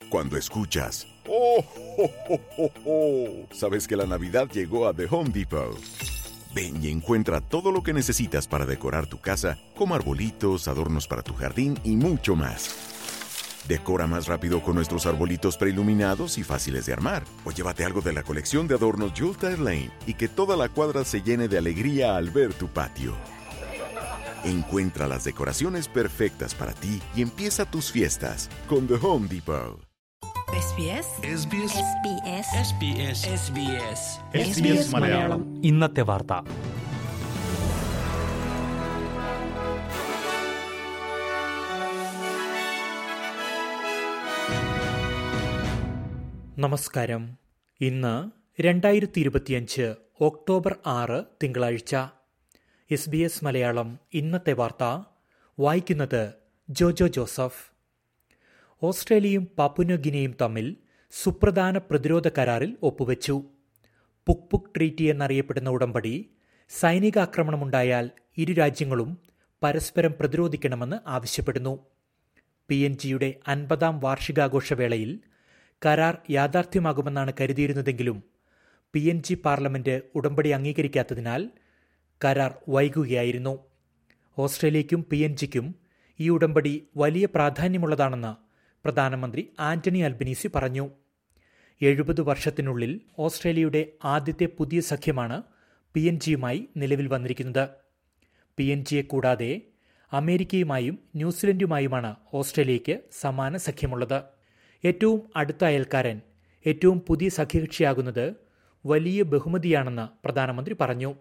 cuando escuchas ¡Oh, oh, oh, oh, oh! Sabes que la Navidad llegó a The Home Depot. Ven y encuentra todo lo que necesitas para decorar tu casa, como arbolitos, adornos para tu jardín y mucho más. Decora más rápido con nuestros arbolitos preiluminados y fáciles de armar. O llévate algo de la colección de adornos Yuletide Lane y que toda la cuadra se llene de alegría al ver tu patio. Encuentra las decoraciones perfectas para ti y empieza tus fiestas con The Home Depot. SBS SBS SBS SBS SBS SBS Malayalam ഇന്നത്തെ വാർത്ത നമസ്കാരം ഇന്ന് രണ്ടായിരത്തി ഇരുപത്തിയഞ്ച് October ആറ് തിങ്കളാഴ്ച S B S Malayalam ഇന്നത്തെ വാർത്ത വായിക്കുന്നത് ജോജോ ജോസഫ് ഓസ്ട്രേലിയയും പാപ്പുനഗിനിയും തമ്മിൽ സുപ്രധാന പ്രതിരോധ കരാറിൽ ഒപ്പുവെച്ചു പുക് പുക് ട്രീറ്റി എന്നറിയപ്പെടുന്ന ഉടമ്പടി സൈനികാക്രമണമുണ്ടായാൽ ഇരു രാജ്യങ്ങളും പരസ്പരം പ്രതിരോധിക്കണമെന്ന് ആവശ്യപ്പെടുന്നു പി എൻ ജിയുടെ അൻപതാം വാർഷികാഘോഷവേളയിൽ കരാർ യാഥാർത്ഥ്യമാകുമെന്നാണ് കരുതിയിരുന്നതെങ്കിലും പി എൻ ജി പാർലമെന്റ് ഉടമ്പടി അംഗീകരിക്കാത്തതിനാൽ കരാർ വൈകുകയായിരുന്നു ഓസ്ട്രേലിയയ്ക്കും പി എൻ ജിക്കും ഈ ഉടമ്പടി വലിയ പ്രാധാന്യമുള്ളതാണെന്ന് പ്രധാനമന്ത്രി ആന്റണി അൽബനീസി പറഞ്ഞു എഴുപത് വർഷത്തിനുള്ളിൽ ഓസ്ട്രേലിയയുടെ ആദ്യത്തെ പുതിയ സഖ്യമാണ് പി എൻ ജിയുമായി നിലവിൽ വന്നിരിക്കുന്നത് പി എൻ ജിയെ കൂടാതെ അമേരിക്കയുമായും ന്യൂസിലൻഡുമായുമാണ് ഓസ്ട്രേലിയയ്ക്ക് സമാന സഖ്യമുള്ളത് ഏറ്റവും അടുത്ത അയൽക്കാരൻ ഏറ്റവും പുതിയ സഖ്യകക്ഷിയാകുന്നത് വലിയ ബഹുമതിയാണെന്ന് പ്രധാനമന്ത്രി പറഞ്ഞു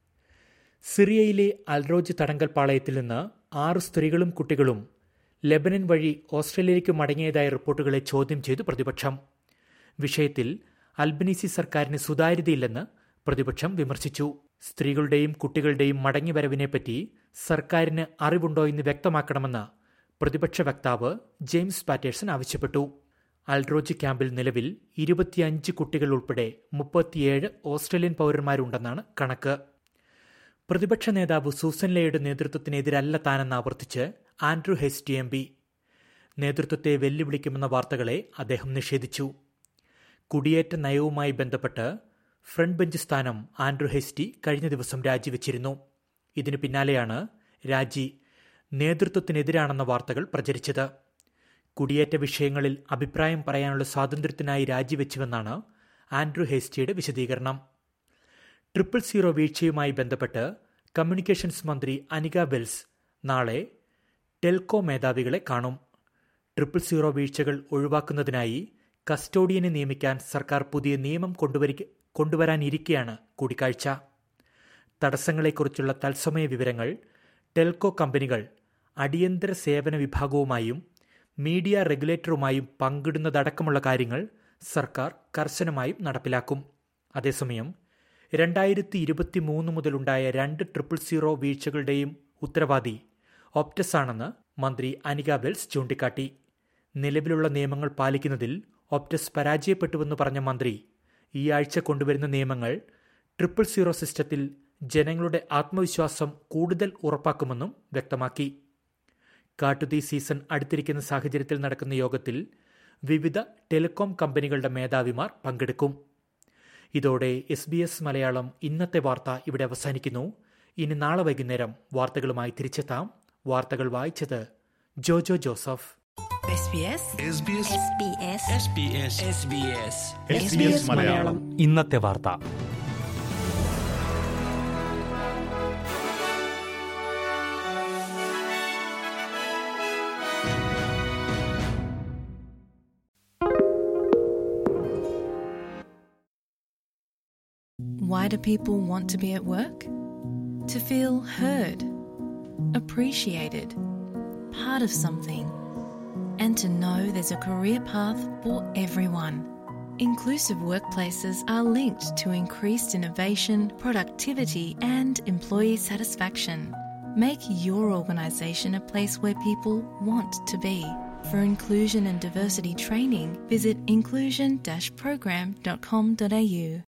സിറിയയിലെ അൽറോജ് തടങ്കൽ പാളയത്തിൽ നിന്ന് ആറ് സ്ത്രീകളും കുട്ടികളും ലെബനൻ വഴി ഓസ്ട്രേലിയയിലേക്ക് മടങ്ങിയതായ റിപ്പോർട്ടുകളെ ചോദ്യം ചെയ്തു പ്രതിപക്ഷം വിഷയത്തിൽ അൽബനീസി സർക്കാരിന് സുതാര്യതയില്ലെന്ന് പ്രതിപക്ഷം വിമർശിച്ചു സ്ത്രീകളുടെയും കുട്ടികളുടെയും മടങ്ങിവരവിനെപ്പറ്റി സർക്കാരിന് അറിവുണ്ടോ എന്ന് വ്യക്തമാക്കണമെന്ന് പ്രതിപക്ഷ വക്താവ് ജെയിംസ് പാറ്റേഴ്സൺ ആവശ്യപ്പെട്ടു അൽറോജ് ക്യാമ്പിൽ നിലവിൽ ഇരുപത്തിയഞ്ച് കുട്ടികൾ ഉൾപ്പെടെ മുപ്പത്തിയേഴ് ഓസ്ട്രേലിയൻ പൗരന്മാരുണ്ടെന്നാണ് കണക്ക് പ്രതിപക്ഷ നേതാവ് സൂസൻ ലേയുടെ നേതൃത്വത്തിനെതിരല്ല താനെന്ന് ആവർത്തിച്ച് ആൻഡ്രു ഹെസ്റ്റി എം പി നേതൃത്വത്തെ വെല്ലുവിളിക്കുമെന്ന വാർത്തകളെ അദ്ദേഹം നിഷേധിച്ചു കുടിയേറ്റ നയവുമായി ബന്ധപ്പെട്ട് ഫ്രണ്ട് ബെഞ്ച് സ്ഥാനം ആൻഡ്രു ഹെസ്റ്റി കഴിഞ്ഞ ദിവസം രാജിവെച്ചിരുന്നു ഇതിനു പിന്നാലെയാണ് രാജി നേതൃത്വത്തിനെതിരാണെന്ന വാർത്തകൾ പ്രചരിച്ചത് കുടിയേറ്റ വിഷയങ്ങളിൽ അഭിപ്രായം പറയാനുള്ള സ്വാതന്ത്ര്യത്തിനായി രാജിവെച്ചുവെന്നാണ് ആൻഡ്രു ഹേസ്റ്റിയുടെ വിശദീകരണം ട്രിപ്പിൾ സീറോ വീഴ്ചയുമായി ബന്ധപ്പെട്ട് കമ്മ്യൂണിക്കേഷൻസ് മന്ത്രി അനിക വെൽസ് നാളെ ടെൽകോ മേധാവികളെ കാണും ട്രിപ്പിൾ സീറോ വീഴ്ചകൾ ഒഴിവാക്കുന്നതിനായി കസ്റ്റോഡിയനെ നിയമിക്കാൻ സർക്കാർ പുതിയ നിയമം കൊണ്ടുവരി കൊണ്ടുവരാനിരിക്കെയാണ് കൂടിക്കാഴ്ച തടസ്സങ്ങളെക്കുറിച്ചുള്ള തത്സമയ വിവരങ്ങൾ ടെൽകോ കമ്പനികൾ അടിയന്തര സേവന വിഭാഗവുമായും മീഡിയ റെഗുലേറ്ററുമായും പങ്കിടുന്നതടക്കമുള്ള കാര്യങ്ങൾ സർക്കാർ കർശനമായും നടപ്പിലാക്കും അതേസമയം രണ്ടായിരത്തി ഇരുപത്തി മൂന്ന് മുതലുണ്ടായ രണ്ട് ട്രിപ്പിൾ സീറോ വീഴ്ചകളുടെയും ഉത്തരവാദി ഒപ്റ്റസ് ആണെന്ന് മന്ത്രി അനിക വെൽസ് ചൂണ്ടിക്കാട്ടി നിലവിലുള്ള നിയമങ്ങൾ പാലിക്കുന്നതിൽ ഒപ്റ്റസ് പരാജയപ്പെട്ടുവെന്ന് പറഞ്ഞ മന്ത്രി ഈ ആഴ്ച കൊണ്ടുവരുന്ന നിയമങ്ങൾ ട്രിപ്പിൾ സീറോ സിസ്റ്റത്തിൽ ജനങ്ങളുടെ ആത്മവിശ്വാസം കൂടുതൽ ഉറപ്പാക്കുമെന്നും വ്യക്തമാക്കി കാട്ടുതീ സീസൺ അടുത്തിരിക്കുന്ന സാഹചര്യത്തിൽ നടക്കുന്ന യോഗത്തിൽ വിവിധ ടെലികോം കമ്പനികളുടെ മേധാവിമാർ പങ്കെടുക്കും ഇതോടെ എസ് ബി എസ് മലയാളം ഇന്നത്തെ വാർത്ത ഇവിടെ അവസാനിക്കുന്നു ഇനി നാളെ വൈകുന്നേരം വാർത്തകളുമായി തിരിച്ചെത്താം വാർത്തകൾ വായിച്ചത് Jojo Joseph SBS SBS SBS SBS SBS SBS Malayalam ഇന്നത്തെ വാർത്ത Why do people want to be at work? To feel heard, appreciated, part of something, and to know there's a career path for everyone. Inclusive workplaces are linked to increased innovation, productivity, and employee satisfaction. Make your organisation a place where people want to be. For inclusion and diversity training, visit inclusion-program.com.au.